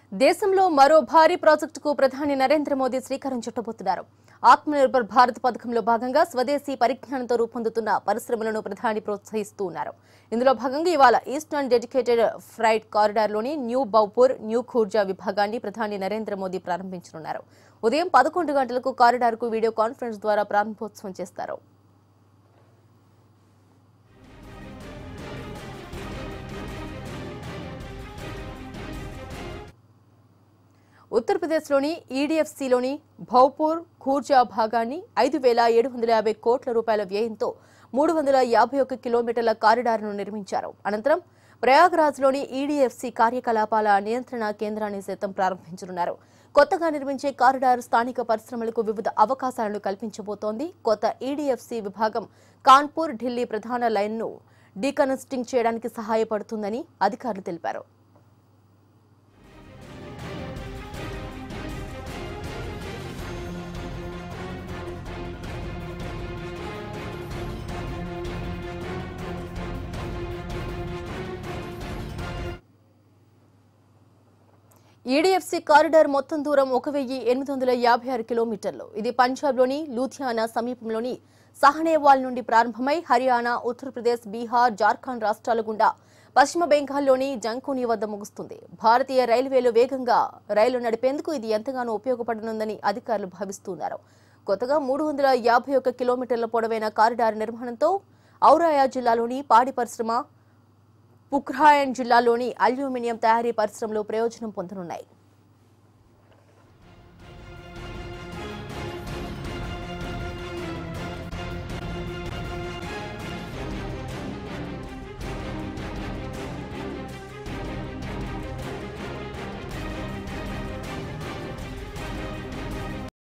దేశంలో మరో భారీ ప్రాజెక్టుకు ప్రధాని నరేంద్ర మోదీ శ్రీకారం చుట్టబోతున్నారు ఆత్మనిర్భర్ భారత్ పథకంలో భాగంగా స్వదేశీ పరిజ్ఞానంతో రూపొందుతున్న పరిశ్రమలను ప్రధాని ప్రోత్సహిస్తూ ఉన్నారు ఇందులో భాగంగా ఇవాళ ఈస్టర్న్ డెడికేటెడ్ ఫ్రైట్ కారిడార్లోని న్యూ బౌపూర్ న్యూ ఖూర్జా విభాగాన్ని ప్రధాని నరేంద్ర మోదీ ప్రారంభించనున్నారు ఉదయం పదకొండు గంటలకు కారిడార్కు వీడియో కాన్ఫరెన్స్ ద్వారా ప్రారంభోత్సవం చేస్తారు ఉత్తరప్రదేశ్లోని ఈడీఎఫ్సీలోని భౌపూర్ ఖూర్జా భాగాన్ని ఐదు వేల ఏడు వందల యాభై కోట్ల రూపాయల వ్యయంతో మూడు వందల యాభై ఒక్క కిలోమీటర్ల కారిడార్ను నిర్మించారు అనంతరం ప్రయాగ్రాజ్లోని ఈడీఎఫ్సీ కార్యకలాపాల నియంత్రణ కేంద్రాన్ని సైతం ప్రారంభించనున్నారు కొత్తగా నిర్మించే కారిడార్ స్థానిక పరిశ్రమలకు వివిధ అవకాశాలను కల్పించబోతోంది కొత్త ఈడీఎఫ్సీ విభాగం కాన్పూర్ ఢిల్లీ ప్రధాన లైన్ను డీకనెస్టింగ్ చేయడానికి సహాయపడుతుందని అధికారులు తెలిపారు ఈడీఎఫ్సీ కారిడార్ మొత్తం దూరం ఒక వెయ్యి ఎనిమిది వందల యాభై ఆరు కిలోమీటర్లు ఇది పంజాబ్లోని లూథియానా సమీపంలోని సహనేవాల్ నుండి ప్రారంభమై హర్యానా ఉత్తరప్రదేశ్ బీహార్ జార్ఖండ్ రాష్ట్రాల గుండా పశ్చిమ బెంగాల్లోని జంకూని వద్ద ముగుస్తుంది భారతీయ రైల్వేలు వేగంగా రైలు నడిపేందుకు ఇది ఎంతగానో ఉపయోగపడనుందని అధికారులు భావిస్తున్నారు కొత్తగా మూడు వందల యాభై ఒక్క కిలోమీటర్ల పొడవైన కారిడార్ నిర్మాణంతో ఔరాయా జిల్లాలోని పాడి పరిశ్రమ పుఖ్రాయన్ జిల్లాలోని అల్యూమినియం తయారీ పరిశ్రమలు ప్రయోజనం పొందనున్నాయి